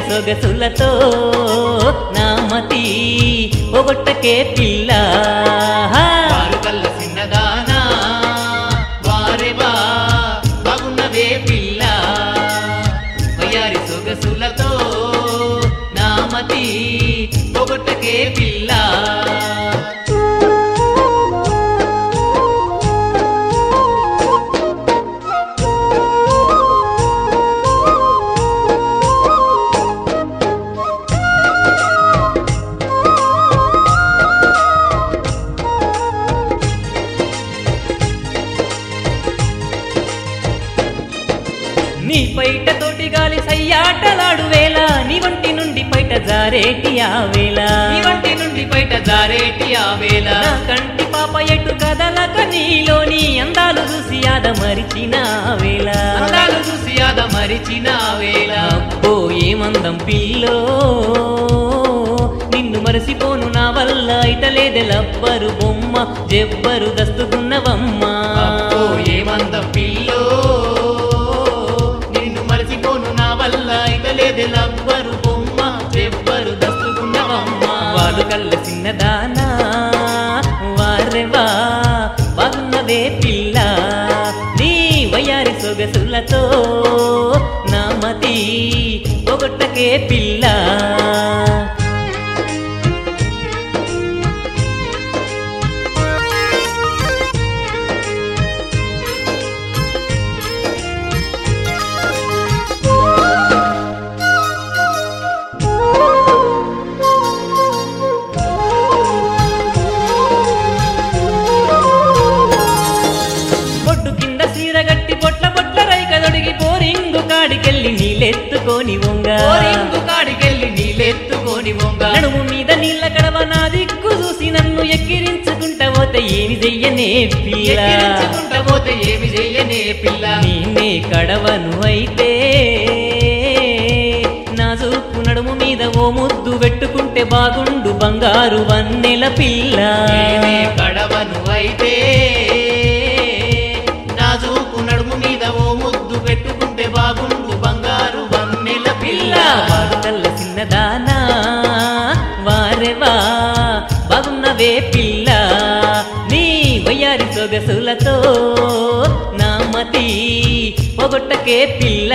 సొగసులతో నామతి ఒగొట్టకే పిల్ల వారు కల్ల చిన్నదానా వారెవా బాగున్నవే పిల్ల వయ్యారి సొగసులతో నామతి పొగొట్టకే పిల్ల నీ పైట తోటి గాలి సయ్యాటలాడు వేళ నీ వంటి నుండి పైట జారేటి ఆ వేళ నీ వంటి నుండి బయట జారేటి ఆ వేళ నా కంటి పాప ఎటు కదలక నీలోని అందాలు చూసి యాద మరిచిన ఆ వేళ అందాలు చూసి యాద మరిచిన ఆ వేళ అబ్బో ఏమందం పిల్లో నిన్ను మరసిపోను నా వల్ల ఇటలేదే లబ్బరు బొమ్మ జెబ్బరు దస్తుకున్నవమ్మ అబ్బో ఏమందం పిల్లో నిన్ను మరచిపోను నా వల్ల ఇకలేదే లవ్వరు బొమ్మ చెప్పరు దస్తుకున్నవమ్మ వాడు కళ్ళ చిన్నదానా వారెవా బాగున్నదే పిల్ల నీ వయారి సొగసులతో నామతి పొగొట్టకే పిల్ల బొట్టు కింద సీరగట్టి బొట్ల బొట్ల రైక దొడిగి పోరింగు కాడికెళ్ళి నీళ్ళెత్తుకొని వంగ ఓరింగు కాడికెళ్ళి నీళ్ళెత్తుకొని వంగ నడుము మీద నీళ్ళ కడవ నా దిక్కు చూసి నన్ను ఎక్కిరించుకుంటా పోతే ఏమి చెయ్యనే పిల్ల ఎక్కిరించుకుంటా పోతే ఏమి చెయ్యనే పిల్ల నేనే కడవను అయితే నా చూపు నడుము మీద ఓ ముద్దు పెట్టుకుంటే బాగుండు బంగారు వన్నెల పిల్ల నేనే కడవను అయితే నా చూపు నడుము మీద ఓ ముద్దు పెట్టుకుంటే బాగుండు బంగారు వన్నెల పిల్ల పిల్ల వాడు కల్ల చిన్నదానా వారెవా బాగున్నవే పిల్ల నీ వయ్యారి సొగసులతో నామతి పొగొట్టకే పిల్ల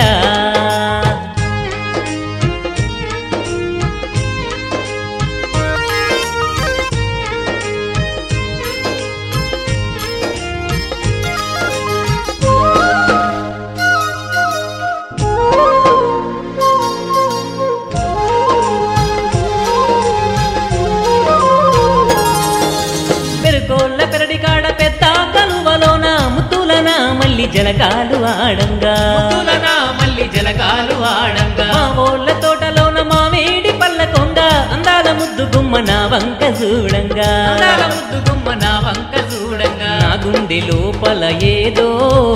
పెరుకోళ్ళ పెరడి కాడ పెద్ద కలువలోన ముత్తులన మల్లి జలకాలు ఆడంగా ముద్దులనా మల్లి జలకాలు ఆడంగా మా ఓళ్ళ తోటలోన మావేడి పళ్ళ కొంగ అందాల ముద్దు గుమ్మ నా వంక చూడంగా అందాల ముద్దు గుమ్మ నా వంక చూడంగా నా గుండె లోపల ఏదో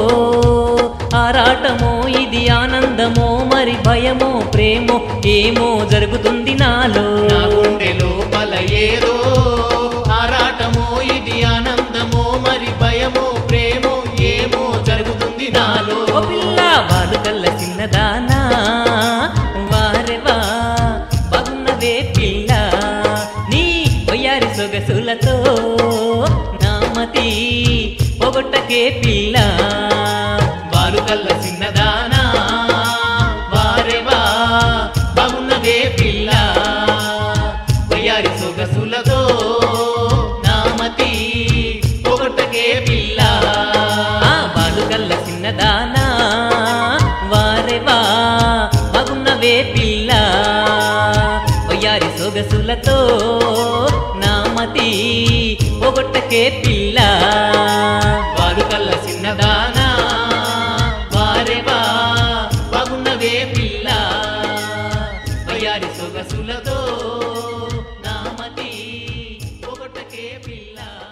ఆరాటమో ఇది ఆనందమో మరి భయమో ప్రేమో ఏమో జరుగుతుంది నాలో నా గుండె లోపల ఏదో ఆరాటమో ఇది ఆనందమో మరి భయమో ప్రేమో ఏమో జరుగుతుంది నాలో ఓ పిల్ల వాడు కల్ల చిన్నదానా వారెవా బాగున్నవే పిల్ల నీ వయ్యారి సొగసులతో నామతి పొగొట్టకే పిల్ల వారు కల్ల చిన్నదానా వారెవా బాగున్నవే పిల్ల వయ్యారి సొగసులతో నామతి పొగట్టకే పిల్ల ఆ వాడు కల్ల చిన్నదానా వారెవా బాగున్నవే పిల్ల వయ్యారి సొగసులతో నామతి పొగొట్టకే పిల్ల వారు కల్ల చిన్నదానా వారెవా బాగున్నవే పిల్ల వయ్యారి సొగసులతో నామతి పొగట్టకే పిల్ల